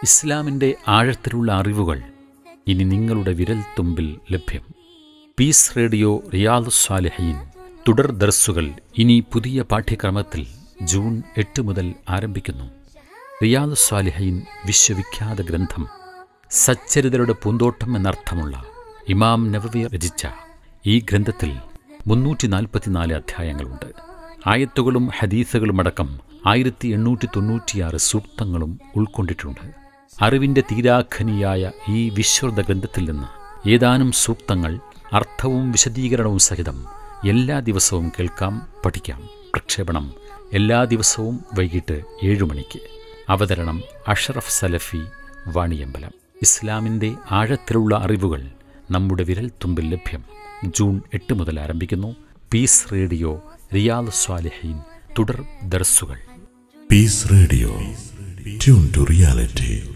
ഇസ്ലാമിൻ്റെ ആഴത്തിലുള്ള അറിവുകൾ ഇനി നിങ്ങളുടെ വിരൽത്തുമ്പിൽ ലഭ്യം പീസ് റേഡിയോ റിയാദ് സ്വാലിഹീൻ തുടർ ദർസുകൾ ഇനി പുതിയ പാഠ്യക്രമത്തിൽ ജൂൺ എട്ട് മുതൽ ആരംഭിക്കുന്നു റിയാദ് സ്വാലിഹീൻ വിശ്വവിഖ്യാത ഗ്രന്ഥം സച്ചരിതരുടെ പൂന്തോട്ടം എന്നർത്ഥമുള്ള ഇമാം നവവി രചിച്ച ഈ ഗ്രന്ഥത്തിൽ മുന്നൂറ്റി നാൽപ്പത്തിനാല് അധ്യായങ്ങളുണ്ട് ആയത്തുകളും ഹദീസുകളും അടക്കം ആയിരത്തി എണ്ണൂറ്റി തൊണ്ണൂറ്റിയാറ് സൂക്തങ്ങളും ഉൾക്കൊണ്ടിട്ടുണ്ട് അറിവിൻ്റെ തീരാഖനിയായ ഈ വിശ്വത ഗ്രന്ഥത്തിൽ നിന്ന് ഏതാനും സൂക്തങ്ങൾ അർത്ഥവും വിശദീകരണവും സഹിതം എല്ലാ ദിവസവും കേൾക്കാം പഠിക്കാം പ്രക്ഷേപണം എല്ലാ ദിവസവും വൈകിട്ട് ഏഴു മണിക്ക് അവതരണം അഷറഫ് സലഫി വാണിയമ്പലം ഇസ്ലാമിൻ്റെ ആഴത്തിലുള്ള അറിവുകൾ നമ്മുടെ വിരൽത്തുമ്പിൽ ലഭ്യം ജൂൺ എട്ട് മുതൽ ആരംഭിക്കുന്നു പീസ് റേഡിയോ റിയാദ് സ്വാലിഹീൻ തുടർ ദർസുകൾ Peace Radio. Tune to reality.